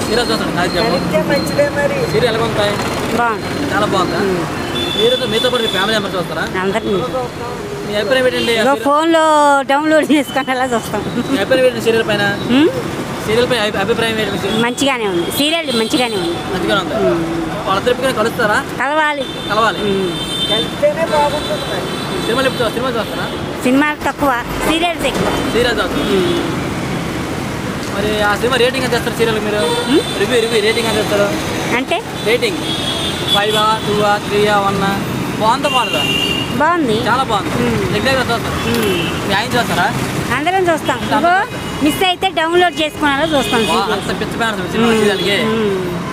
Serial చూస్తాను కార్యక్రమం కరెక్టే మంచిదే మరి సీరియల్ ఎలా ఉంటాయి బాగుంది చాలా బాగుందా మీరు మీతో పాటు మీ ఫ్యామిలీ మెంబర్స్ వస్తారా అందరినీ మీ అభిప్రాయం ఏంటండి ఆ ఇగో సీరియల్- ఫోన్లో డౌన్లోడ్ చేసుకొని అలా చూస్తాం మీ అభిప్రాయం ఏంటి సీరియల్ పైన ఉమ్? సీరియల్ పై అభి- అభిప్రాయం ఏంటి మీకు? మంచిగానే ఉంది సీరియల్ మంచిగానే ఉంది మంచిగా ఉందా వాళ్ళ తరపున కలుస్తారా కలవాలి కలవాలి ఉమ్. కలిస్తేనే బాగుంటుంది మరి సినిమాలు ఎప్పుడు సినిమా చూస్తారా సినిమాలు తక్కువ సీరియల్స్ ఎక్కువ సీరియల్ చూస్తారా మరి ఆ సినిమా రేటింగ్ ఎంత ఇస్తారు సీరియల్ మీరు రివ్యూ రివ్యూ రేటింగ్ ఎంత ఇస్తారు అంటే rating five two three one బాగుందా బాగుందా బాగుంది చాలా బాగుంది మ్మ్. రెగ్యులర్గా చూస్తారు ఉమ్. మీ ఆయన చూస్తారా అందరం చూస్తాం ఇగో మిస్ అయితే డౌన్లోడ్ చేసుకున్నాలో చూస్తాం వా, సీరియల్ అంత పిచ్చి ఫ్యాన్స్ సినిమా సీరియల్కి ఉమ్.